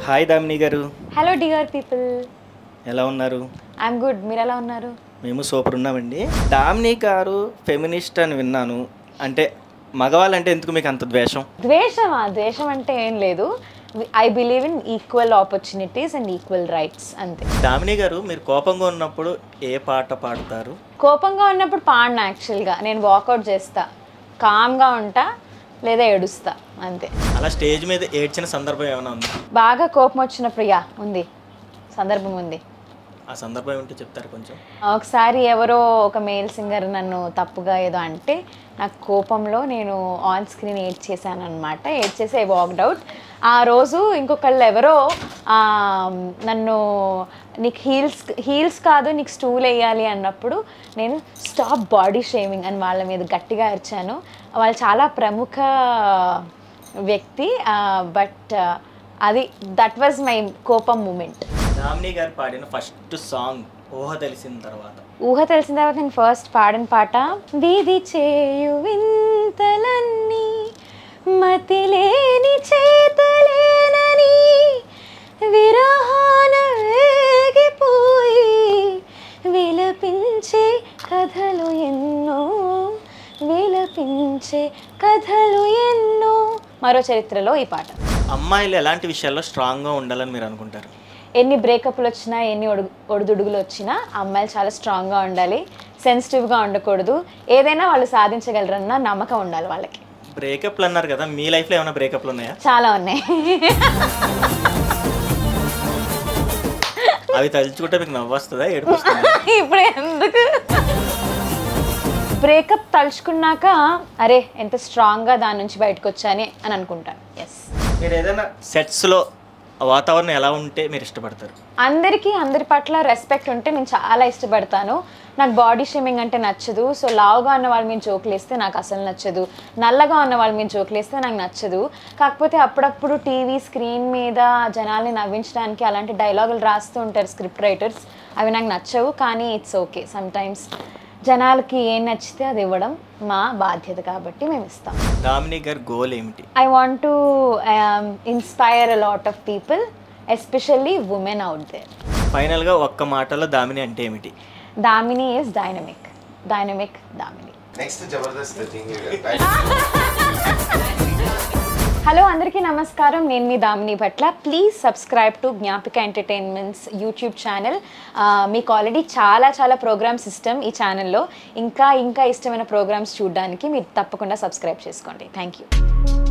Hi Damini గారు hello dear people ఎలా ఉన్నారు ఐఎమ్ గుడ్ మీరు ఎలా ఉన్నారు మేము సూపర్ ఉన్నామండి దామిని గారు ఫెమినిస్ట్ అని విన్నాను అంటే మగవాళ్ళంటే ఎందుకు మీకు అంత ద్వేషం ద్వేషమా ద్వేషం అంటే ఏం లేదు I believe in equal opportunities and equal rights అంతే దామిని గారు మీరు కోపంగా ఉన్నప్పుడు ఏ పాట పాడతారు కోపంగా ఉన్నప్పుడు పాడను యాక్చువల్గా నేను వాకౌట్ చేస్తా కామ్గా ఉంటా లేదా ఏడుస్తా అంతే అలా స్టేజ్ మీద ఏడ్చిన సందర్భం ఏమైనా ఉంది బాగా కోపం వచ్చినప్పుడు యా ఉంది సందర్భం ఉంది ఆ సందర్భం ఏమిటో చెప్తారు కొంచెం ఒకసారి ఎవరో ఒక మేల్ సింగర్ నన్ను తప్పుగా ఏదో అంటే నాకు కోపంలో నేను ఆన్ స్క్రీన్ ఏడ్ చేశాను అనమాట ఏడ్ చేసి ఐ వాక్డ్ అవుట్ ఆ రోజు ఇంకొకళ్ళు ఎవరో ఆ, నన్ను నీకు హీల్స్ హీల్స్ కాదు నీకు స్టూల్ వేయాలి అన్నప్పుడు నేను స్టాప్ బాడీ షేమింగ్ అని వాళ్ళ మీద గట్టిగా అరిచాను వాళ్ళు చాలా ప్రముఖ వ్యక్తి బట్ అది దట్ వాజ్ మై కోపం మూమెంట్ దామిని గారు పాడిన ఫస్ట్ సాంగ్ ఊహ తెలిసిన తర్వాత ఊహ తెలిసిన తర్వాత నేను ఫస్ట్ పాడిన పాట వీధి చేయు వింతలన్నీ మతిలేని చేతలేనని విరహాన వేగిపోయి విలపించే కథలు ఎన్నో విలపించే కథలు ఎన్నో మరో చరిత్రలో ఈ పాట అమ్మాయిలు ఎలాంటి విషయాల్లో స్ట్రాంగ్గా ఉండాలని మీరు అనుకుంటారు ఎన్ని బ్రేకప్లు వచ్చినా ఎన్ని ఒడుగు ఒడిదుడుగులు వచ్చినా అమ్మాయిలు చాలా స్ట్రాంగ్గా ఉండాలి సెన్సిటివ్గా ఉండకూడదు ఏదైనా వాళ్ళు సాధించగలరన్న నమ్మకం ఉండాలి వాళ్ళకి బ్రేకప్లు అన్నారు కదా మీ లైఫ్లో ఏమైనా బ్రేకప్లు ఉన్నాయా చాలా ఉన్నాయి అవి తలుచుకుంటే మీకు నవ్వు వస్తుందా ఏడుపు వస్తుందా ఇప్పుడు ఎందుకు బ్రేకప్ తలుచుకున్నాక అరే ఎంత స్ట్రాంగ్గా దాని నుంచి బయటకు వచ్చాని అని అనుకుంటాను ఎస్ మీరు ఏదైనా సెట్స్లో వాతావరణం ఎలా ఉంటే మీరు ఇష్టపడతారు అందరికీ అందరి పట్ల రెస్పెక్ట్ ఉంటే నేను చాలా ఇష్టపడతాను నాకు బాడీ షేమింగ్ అంటే నచ్చదు సో లావుగా ఉన్న వాళ్ళ మీద జోకులు వేస్తే నాకు అసలు నచ్చదు నల్లగా ఉన్న వాళ్ళ మీద జోకులు వేస్తే నాకు నచ్చదు కాకపోతే అప్పుడప్పుడు టీవీ స్క్రీన్ మీద జనాల్ని నవ్వించడానికి అలాంటి డైలాగులు రాస్తూ ఉంటారు స్క్రిప్ట్ రైటర్స్ అవి నాకు నచ్చవు కానీ ఇట్స్ ఓకే సమ్ టైమ్స్ జనాలకి ఏం నచ్చితే అది ఇవ్వడం మా బాధ్యత కాబట్టి మేము ఇస్తాం దామిని గారి గోల్ ఏమిటి I want to um, inspire a lot of people, especially women out there. ఫైనల్గా ఒక్క మాటలో దామిని అంటే ఏమిటి Damini is dynamic. Dynamic Damini. Next Jabardasth thing hello అందరికీ నమస్కారం నేను మీ Damini Bhatla please subscribe to Gnapika entertainments YouTube channel మీకు ఆల్రెడీ చాలా చాలా ప్రోగ్రామ్స్ ఇష్టం ఈ ఛానల్లో ఇంకా ఇంకా ఇష్టమైన ప్రోగ్రామ్స్ చూడడానికి మీరు తప్పకుండా సబ్స్క్రైబ్ చేసుకోండి థ్యాంక్ యూ